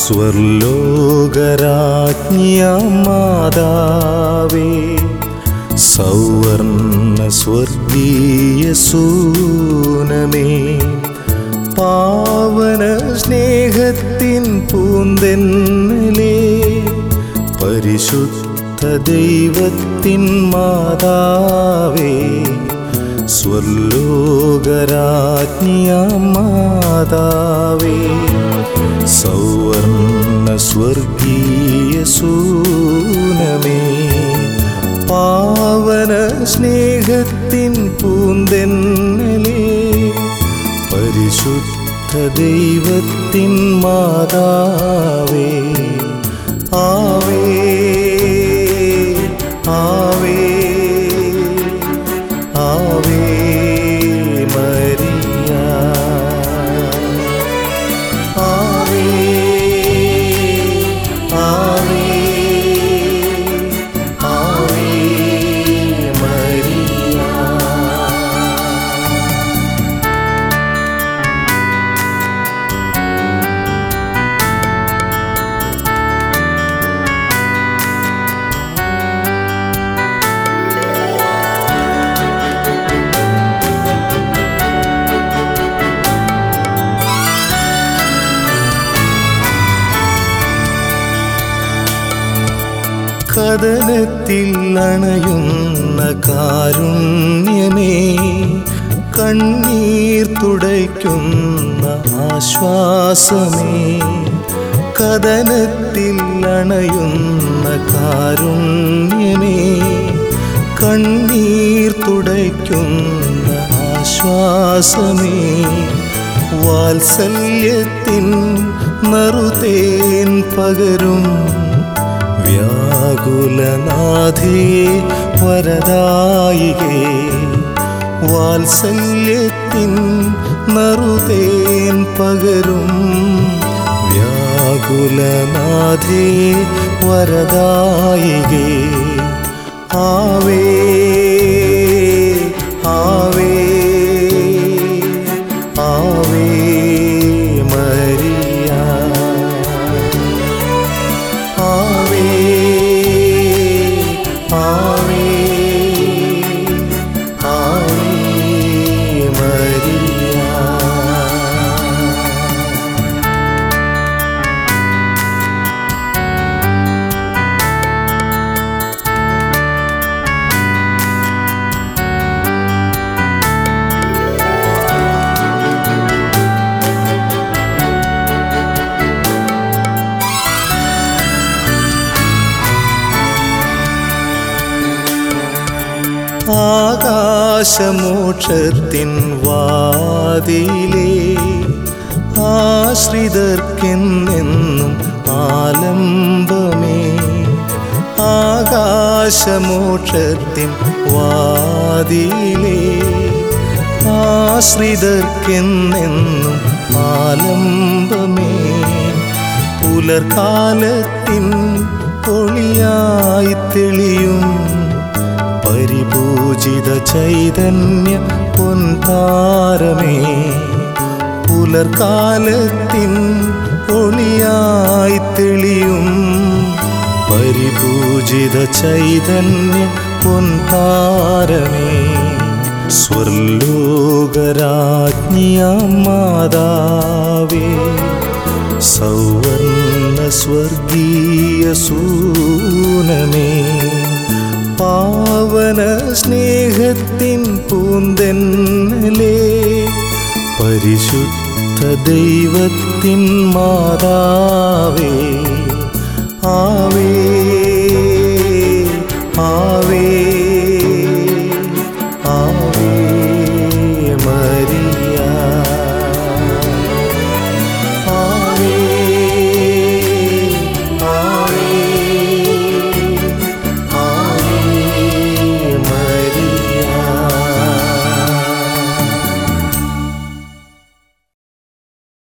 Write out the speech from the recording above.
സ്വർലോകരാജ്ഞിയാം മാതാവേ സൗവർണ സ്വർഗീയ സൂനമേ പാവന സ്നേഹത്തിൻ പൂന്തെന്നലേ പരിശുദ്ധ ദൈവത്തിൻ മാതാവേ സ്വർലോകരാജ്ഞിയാം മാതാവേ സൗവർണ സ്വർഗീയ സൂനമേ പാവന സ്നേഹത്തിൻ പൂന്തെന്നലേ പരിശുദ്ധ ദൈവത്തിൻ മാതാവേ ആവേ ആവേ ആവേ മരിയ ആവേ ആവേ ആവേ മരിയ കഥനത്തിൽ അണയുന്ന കാരുണ്യമേ കണ്ണീർ തുടയ്ക്കുന്ന ആശ്വാസമേ കഥനത്തിൽ അണയുന്ന കാരുണ്യമേ കണ്ണീർ തുടയ്ക്കുന്ന ആശ്വാസമേ വാത്സല്യത്തിൻ നറുതേൻ പകരും വ്യാകുലനാഥേ വരദായികേ വാത്സല്യത്തിൻ നറുതേൻ പകരും വ്യാകുലനാഥേ വരദായികേ ആവേ ആവേ ആവേ മരിയ ആവേ ആവേ ആവേ മരിയ ആകാശമോക്ഷത്തിൻ വാതിലേ ആശ്രിതർക്കെന്നെന്നും ആലംബമേ ആകാശമോക്ഷത്തിൻ വാതിലേ ആശ്രിതർക്കെന്നെന്നും ആലംബമേ പുലർകാലത്തിൻ ഒളിയായി തെളിയും പരിപൂജിത ചൈതന്യ പൊൻതാരമേ പുലർകാലത്തിൻ ഒളിയായി തെളിയും പരിപൂജിത ചൈതന്യ പൊൻതാരമേ സ്വർലോകരാജ്ഞിയാം മാതാവേ സൗവർണ സ്വർഗീയ സൂനമേ പാവന സ്നേഹത്തിൻ പൂന്തെന്നലേ പരിശുദ്ധ ദൈവത്തിൻ മാതാവേ ആവേ